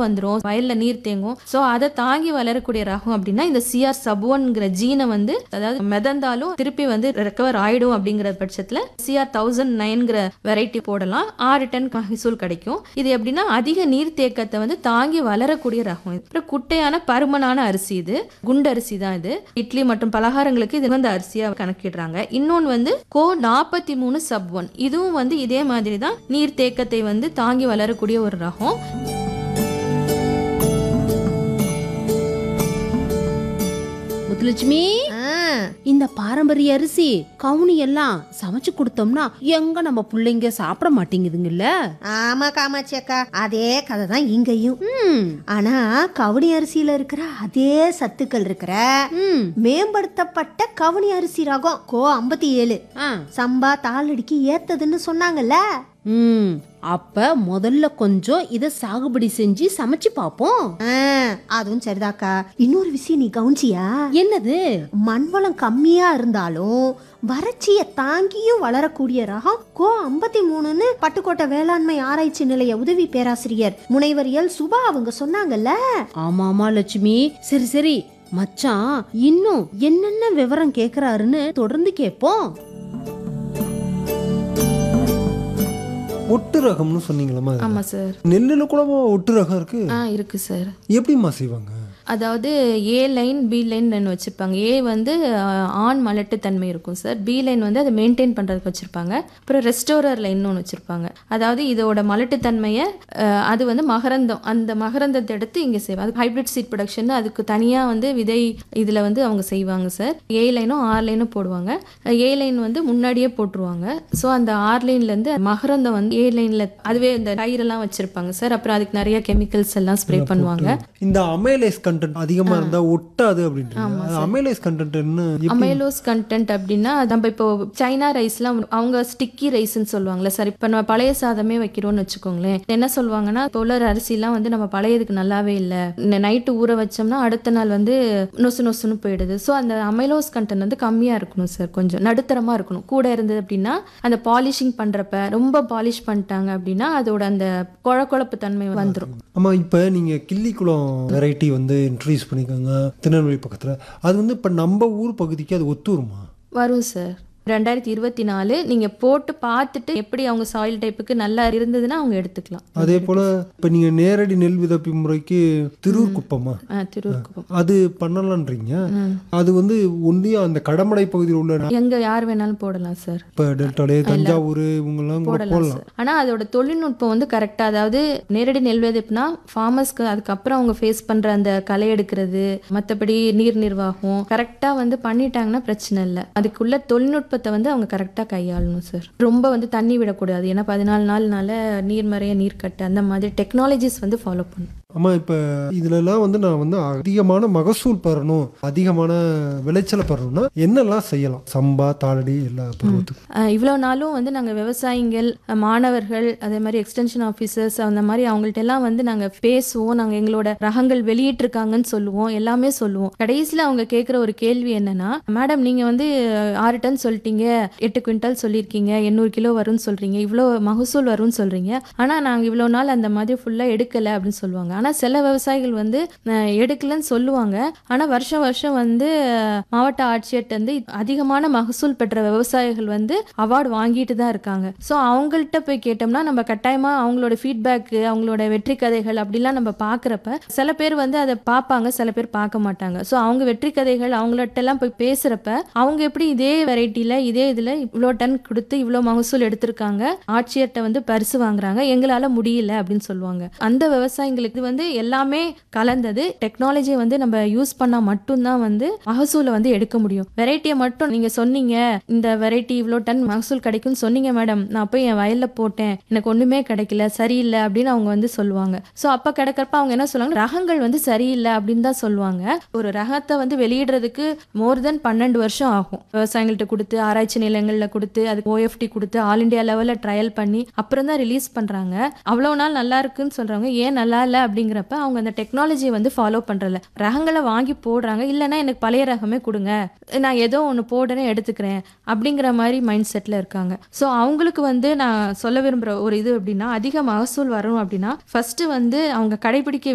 வந்துரும் வயல்ல நீர் தேங்கும் ஸோ அதை தாங்கி வளரக்கூடிய ரகம் அப்படின்னா இந்த சிஆர் சபுவன்கிற ஜீனை வந்து அதாவது மிதந்தாலும் திருப்பி வந்து ரெக்கவர் ஆயிடும் அப்படிங்கிற பட்சத்துல சிஆர் தௌசண்ட் நைன்கிற வெரைட்டி போடலாம் ஆறு டன் மகசூல் கிடைக்கும் இது எப்படின்னா அதிக நீர் தேக்கத்தை வந்து தாங்கி வளரக்கூடிய ரகம் இது அப்புறம் குட்டையான பருமனான அரிசி இது குண்டு அரிசி தான் இது இட்லி மற்றும் பலகாரங்களுக்கு இது வந்து அரிசியா கணக்கிடுறாங்க இன்னொன்று வந்து கோ நாற்பத்தி மூணு சப் ஒன் இதுவும் வந்து இதே மாதிரி தான் நீர் தேக்கத்தை வந்து தாங்கி வளரக்கூடிய ஒரு ரகம் முத்துலட்சுமி ஆ, இந்த பாரம்பரிய அரிசி கவுனி எல்லாம் சமைச்சு கொடுத்தோம்னா எங்க நம்ம பிள்ளைங்க சாப்பிட மாட்டேங்குதுங்கல்ல ஆமா காமாட்சி அக்கா அதே கதை தான் இங்கேயும் ம், ஆனா கவுனி அரிசியில இருக்கிற அதே சத்துக்கள் இருக்கிற ம், மேம்படுத்தப்பட்ட கவுனி அரிசி ரகம் கோ ஐம்பத்தி ஏழு ஆ, சம்பா தாளடிக்கு ஏத்ததுன்னு சொன்னாங்கல்ல ம். அப்ப முதல்ல கொஞ்சம் இத சாகுபடி செஞ்சு சமைச்சு பாப்போம் ஆ, அதுவும் சரிதாக்கா இன்னொரு விஷயம் நீ கவுனிச்சியா என்னது மண் வளம் கம்மியா இருந்தாலும் வறட்சியை தாங்கியும் வளரக்கூடிய ரகம் கோ ஐம்பத்தி மூணுன்னு பட்டுக்கோட்டை வேளாண்மை ஆராய்ச்சி நிலைய உதவி பேராசிரியர் முனைவர் எல் சுபா அவங்க சொன்னாங்கல்ல ஆமா ஆமா லட்சுமி சரி சரி மச்சான் இன்னும் என்னென்ன விவரம் கேக்குறாருன்னு தொடர்ந்து கேட்போம் ஒட்டு ரகம்னு சொன்னீங்களா ஆமா சார் நெல்லுல கூட ஒட்டு ரகம் இருக்கு ஆ இருக்கு சார் எப்படிம்மா செய்வாங்க அதாவது ஏ லைன் பி லைன் வச்சுருப்பாங்க ஏ வந்து ஆஹ், ஆண் மலட்டுத்தன்மை இருக்கும் சார் பி லைன் வந்து அதை மெயின்டைன் பண்ணுறதுக்கு வச்சுருப்பாங்க அப்புறம் ரெஸ்டோரர் லைன் ஒன்று வச்சுருப்பாங்க அதாவது இதோட மலட்டுத்தன்மையை ஆஹ், அது வந்து மகரந்தம் அந்த மகரந்தத்தை எடுத்து இங்கே செய்வாங்க அது ஹைப்ரிட் சீட் ப்ரொடக்ஷன் அதுக்கு தனியாக வந்து விதை இதில் வந்து அவங்க செய்வாங்க சார் ஏ லைனும் ஆர் லைனும் போடுவாங்க ஏ லைன் வந்து முன்னாடியே போட்டுருவாங்க ஸோ அந்த ஆர் லைன்லேருந்து மகரந்தம் வந்து ஏ லைனில் அதுவே இந்த கயிறெல்லாம் வச்சுருப்பாங்க சார் அப்புறம் அதுக்கு நிறைய கெமிக்கல்ஸ் எல்லாம் ஸ்ப்ரே பண்ணுவாங்க இந்த அமைலேஸ் கண்டென்ட் அதிகமா இருந்தா ஒட்டாது அப்படின்றது அமைலேஸ் கண்டென்ட் என்ன எப்படி அமைலோஸ் கண்டென்ட் அப்படின்னா நம்ம இப்போ சைனா ரைஸ்லாம் அவங்க ஸ்டிக்கி ரைஸ்ன்னு சொல்லுவாங்கல்ல சார் இப்போ நம்ம பழைய சாதமே வைக்கிறோம்னு வச்சுக்கோங்களேன் என்ன சொல்லுவாங்கன்னா இப்போ உள்ள அரிசிலாம் வந்து நம்ம பழையதுக்கு நல்லாவே இல்லை நைட்டு ஊற வச்சோம்னா அடுத்த நாள் வந்து நொசு நொசுன்னு போயிடுது ஸோ அந்த அமைலோஸ் கண்டென்ட் வந்து கம்மியாக இருக்கணும் சார் கொஞ்சம் நடுத்தரமாக இருக்கணும் கூட இருந்தது அப்படின்னா அந்த பாலிஷிங் பண்ணுறப்ப ரொம்ப பாலிஷ் பண்ணிட்டாங்க அப்படின்னா அதோட அந்த குழ குழப்பு தன்மை வந்துடும் ஆமா இப்ப நீங்க கிள்ளிக்குளம் வெரைட்டி வந்து இன்ட்ரடியூஸ் பண்ணிருக்காங்க திருநெல்வேலி பக்கத்துல அது வந்து இப்ப நம்ம ஊர் பகுதிக்கு அது ஒத்து வருமா வரும் சார் ரெண்டாயிரத்தி இருபத்தி நாலு நீங்கள் போட்டு பார்த்துட்டு எப்படி அவங்க சாயில் டைப்புக்கு நல்லா இருந்ததுன்னா அவங்க எடுத்துக்கலாம் அதே போல இப்ப நீங்க நேரடி நெல் விதப்பி முறைக்கு திருவூர் குப்பமா ஆ, திருவூர்குப்பம் அது பண்ணலான்றீங்க அது வந்து ஒன்றியும் அந்த கடமடை பகுதியில் உள்ள எங்க யார் வேணாலும் போடலாம் சார் இப்ப டெல்டாலே தஞ்சாவூர் இவங்கெல்லாம் கூட போடலாம் போடலாம் சார் ஆனா அதோட தொழில்நுட்பம் வந்து கரெக்டா அதாவது நேரடி நெல் விதைப்புனா ஃபார்மர்ஸ்க்கு அதுக்கப்புறம் அவங்க ஃபேஸ் பண்ற அந்த களை எடுக்கிறது மத்தபடி நீர் நிர்வாகம் கரெக்டா வந்து பண்ணிட்டாங்கன்னா பிரச்சனை இல்லை அதுக்குள்ள தொழில்நுட்பத்தை வந்து அவங்க கரெக்டா கையாளணும் சார் ரொம்ப வந்து தண்ணி விடக்கூடாது ஏன்னா பதினாலு நாள்னால நீர்மறைய நீர் கட்டு அந்த மாதிரி டெக்னாலஜிஸ் வந்து ஃபாலோ பண்ணும் ஆமா இப்ப இதுலலாம் வந்து நான் வந்து அதிகமான மகசூல் பெறணும் அதிகமான விளைச்சலை பெறணும்னா என்னெல்லாம் செய்யலாம் சம்பா தாளடி எல்லா பருவத்துக்கும் அஹ் இவ்வளோ நாளும் வந்து நாங்கள் விவசாயிகள் அஹ் மாணவர்கள் அதே மாதிரி எக்ஸ்டென்ஷன் ஆஃபீஸர்ஸ் அந்த மாதிரி அவங்கள்ட்ட எல்லாம் வந்து நாங்கள் பேசுவோம் நாங்கள் எங்களோட ரகங்கள் வெளியிட்டிருக்காங்கன்னு சொல்லுவோம் எல்லாமே சொல்லுவோம் கடைசியில் அவங்க கேட்குற ஒரு கேள்வி என்னன்னா மேடம் நீங்கள் வந்து அஹ், ஆறு டன் சொல்லிட்டீங்க எட்டு குவிண்டால் சொல்லியிருக்கீங்க எண்ணூறு கிலோ வரும்னு சொல்கிறீங்க இவ்வளோ மகசூல் வரும்னு சொல்கிறீங்க ஆனால் நாங்கள் இவ்வளோ நாள் அந்த மாதிரி ஃபுல்லாக எடுக்கலை அப்படின்னு சொல்லுவாங்க ஆனால் சில விவசாயிகள் வந்து அஹ், எடுக்கலைன்னு சொல்லுவாங்க ஆனால் வருஷம் வருஷம் வந்து அஹ், மாவட்ட ஆட்சியர்கிட்ட வந்து அதிகமான மகசூல் பெற்ற விவசாயிகள் வந்து அவார்டு வாங்கிட்டு தான் இருக்காங்க ஸோ அவங்கள்ட்ட போய் கேட்டோம்னா நம்ம கட்டாயமா அவங்களோட ஃபீட்பேக்கு அவங்களோட வெற்றி கதைகள் அப்படிலாம் நம்ம பார்க்குறப்ப சில பேர் வந்து அதை பார்ப்பாங்க சில பேர் பார்க்க மாட்டாங்க ஸோ அவங்க வெற்றி கதைகள் அவங்கள்ட்ட எல்லாம் போய் பேசுறப்ப அவங்க எப்படி இதே வெரைட்டில இதே இதுல இவ்வளோ டன் கொடுத்து இவ்வளோ மகசூல் எடுத்திருக்காங்க ஆட்சியர்கிட்ட வந்து பரிசு வாங்குறாங்க எங்களால முடியல அப்படின்னு சொல்லுவாங்க அந்த விவசாயிங்களுக்கு இது வந்து எல்லாமே கலந்தது டெக்னாலஜியை வந்து நம்ம யூஸ் பண்ணா மட்டும்தான் வந்து மகசூலை வந்து எடுக்க முடியும் வெரைட்டியை மட்டும் நீங்க சொன்னீங்க இந்த வெரைட்டி இவ்வளோ டன் மகசூல் கிடைக்கும்னு சொன்னீங்க மேடம் நான் போய் என் வயல்ல போட்டேன் எனக்கு ஒண்ணுமே கிடைக்கல சரியில்லை அப்படின்னு அவங்க வந்து சொல்லுவாங்க ஸோ அப்ப கிடைக்கிறப்ப அவங்க என்ன சொல்லுவாங்க ரகங்கள் வந்து சரியில்லை அப்படின்னு தான் சொல்லுவாங்க ஒரு ரகத்தை வந்து வெளியிடுறதுக்கு மோர் தென் பன்னெண்டு வருஷம் ஆகும் விவசாயிகள்ட்ட கொடுத்து ஆராய்ச்சி நிலையங்கள்ல கொடுத்து அதுக்கு ஓஎஃப்டி கொடுத்து ஆல் இந்தியா லெவல்ல ட்ரையல் பண்ணி அப்புறம் தான் ரிலீஸ் பண்றாங்க அவ்வளவு நாள் நல்லா இருக்குன்னு சொல்றாங்க ஏன் நல்லா இல்லை அப்படிங்கிறப்ப அவங்க அந்த டெக்னாலஜியை வந்து ஃபாலோ பண்றதில்ல ரகங்களை வாங்கி போடுறாங்க இல்லைன்னா எனக்கு பழைய ரகமே கொடுங்க நான் ஏதோ ஒன்று போடுறேன் எடுத்துக்கிறேன் அப்படிங்கிற மாதிரி மைண்ட் செட்டில் இருக்காங்க ஸோ அவங்களுக்கு வந்து நான் சொல்ல விரும்புகிற ஒரு இது அப்படின்னா அதிக மகசூல் வரணும் அப்படின்னா ஃபர்ஸ்ட் வந்து அவங்க கடைபிடிக்க